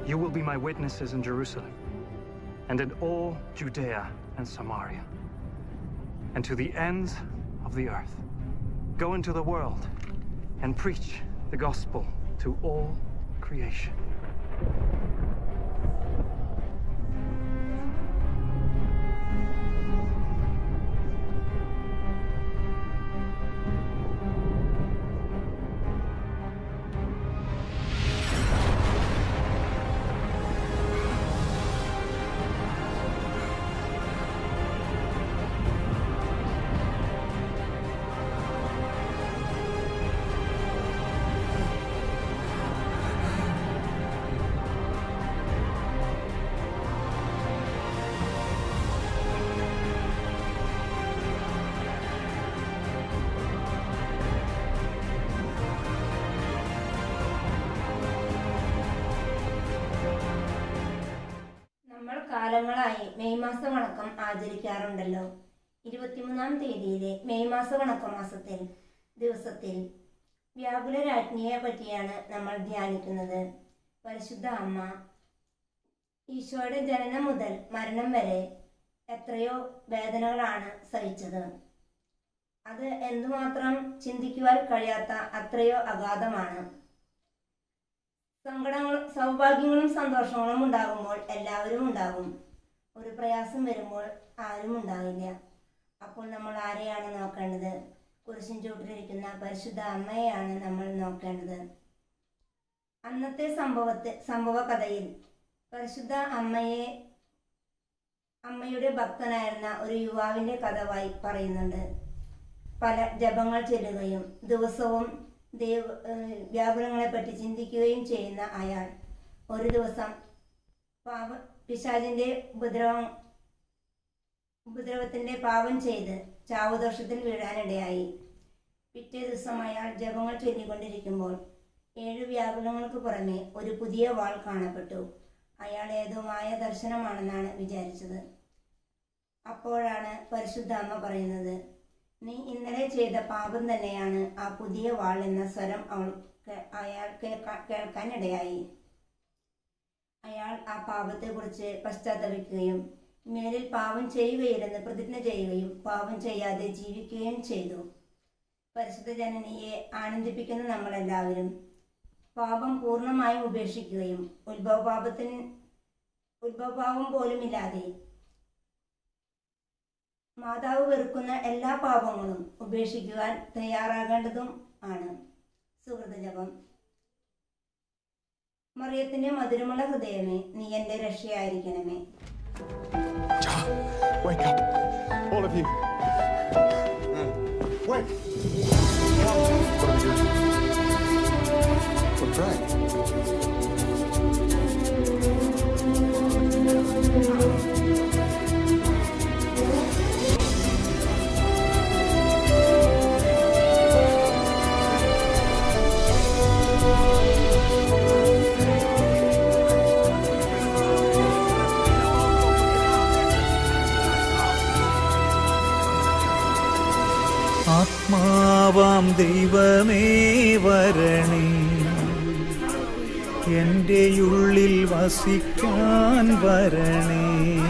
you will be my witnesses in Jerusalem and in all Judea and Samaria and to the ends of the earth. Go into the world and preach the gospel to all creation. നമ്മൾ കാലങ്ങളായി May മാസ വണക്കം ആചരിക്കാറുണ്ടല്ലോ ഇരുപത്തിമൂന്നാം തീയതിയിലെ May മാസ വണക്ക മാസത്തിൽ ദിവസത്തിൽ വ്യാകുല രാജ്ഞിയെ പറ്റിയാണ് നമ്മൾ ധ്യാനിക്കുന്നത് പരിശുദ്ധ അമ്മ ഈശോയുടെ ജനനം മുതൽ മരണം വരെ എത്രയോ വേദനകളാണ് സഹിച്ചത് അത് എന്തുമാത്രം ചിന്തിക്കുവാൻ കഴിയാത്ത അത്രയോ അഗാധമാണ് സങ്കടങ്ങളും സൗഭാഗ്യങ്ങളും സന്തോഷങ്ങളും ഉണ്ടാകുമ്പോൾ എല്ലാവരും ഉണ്ടാകും ഒരു പ്രയാസം വരുമ്പോൾ ആരും ഉണ്ടാവില്ല അപ്പോൾ നമ്മൾ ആരെയാണ് നോക്കേണ്ടത് കുരിശിൻ ചൂട്ടിലിരിക്കുന്ന പരിശുദ്ധ അമ്മയെയാണ് നമ്മൾ നോക്കേണ്ടത് അന്നത്തെ സംഭവത്തെ സംഭവ കഥയിൽ പരിശുദ്ധ അമ്മയെ അമ്മയുടെ ഭക്തനായിരുന്ന ഒരു യുവാവിന്റെ കഥ വായി പറയുന്നുണ്ട് പല ജപങ്ങൾ ചെല്ലുകയും ദിവസവും ദൈവ ഏഹ് വ്യാകുലങ്ങളെ പറ്റി ചിന്തിക്കുകയും ചെയ്യുന്ന അയാൾ ഒരു ദിവസം പാപ പിശാചിന്റെ ഉപദ്രവം ഉപദ്രവത്തിന്റെ പാപം ചെയ്ത് ചാവുദോഷത്തിൽ വീഴാനിടയായി പിറ്റേ ദിവസം അയാൾ ജപങ്ങൾ ചൊല്ലിക്കൊണ്ടിരിക്കുമ്പോൾ ഏഴ് വ്യാകുലങ്ങൾക്ക് പുറമെ ഒരു പുതിയ വാൾ കാണപ്പെട്ടു അയാൾ ഏതോ മായ ദർശനമാണെന്നാണ് വിചാരിച്ചത് അപ്പോഴാണ് പരിശുദ്ധ അമ്മ പറയുന്നത് നീ ഇന്നലെ ചെയ്ത പാപം തന്നെയാണ് ആ പുതിയ വാൾ എന്ന സ്വരം അവൾ കേ- അയാൾ കേൾക്കാ- കേൾക്കാനിടയായി അയാൾ ആ പാപത്തെക്കുറിച്ച് പശ്ചാത്തപിക്കുകയും മേലിൽ പാപം ചെയ്യുകയില്ലെന്ന് പ്രതിജ്ഞ ചെയ്യുകയും പാപം ചെയ്യാതെ ജീവിക്കുകയും ചെയ്തു പരിശുദ്ധ ജനനിയെ ആനന്ദിപ്പിക്കുന്ന നമ്മളെല്ലാവരും പാപം പൂർണ്ണമായും ഉപേക്ഷിക്കുകയും ഉത്ഭവപാപത്തിന് ഉത്ഭവപാപം പോലുമില്ലാതെ മാതാവ് വെറുക്കുന്ന എല്ലാ പാപങ്ങളും ഉപേക്ഷിക്കുവാൻ തയ്യാറാകേണ്ടതും ആണ് സുഹൃത ജപം മറിയത്തിന്റെ മധുരമുള്ള ഹൃദയമേ നീ എന്റെ രക്ഷയായിരിക്കണമേ Wake up, all of you. Wait. What are we doing? We're praying. ആത്മാവാം ദൈവമേ വരണേ എൻ്റെ ഉള്ളിൽ വസിക്കാൻ വരണേ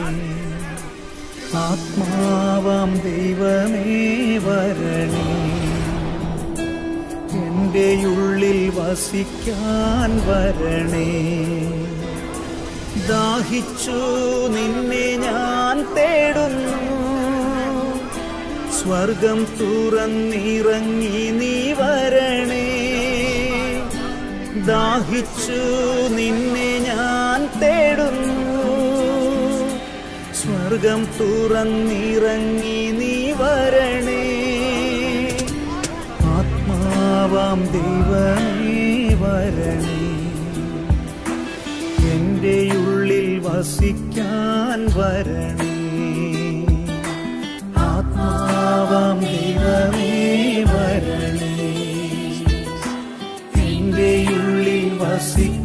ആത്മാവാം ദൈവമേ വരണേ എൻ്റെ ഉള്ളിൽ വസിക്കാൻ വരണേ ദാഹിച്ചു നിന്നെ ഞാൻ തേടുന്നു സ്വർഗം തുറന്നിറങ്ങി നീ വരണേ ദാഹിച്ചു നിന്നെ ഞാൻ തേടുന്നു സ്വർഗം തുറന്നിറങ്ങി നീ വരണേ ആത്മാവാം ദൈവമേ വരണേ എൻ്റെ ഉള്ളിൽ വസിക്കാൻ വരണേ ആത്മാവാം ദൈവമേ വരണേ എൻ്റെ ഉള്ളിൽ വസിക്കാൻ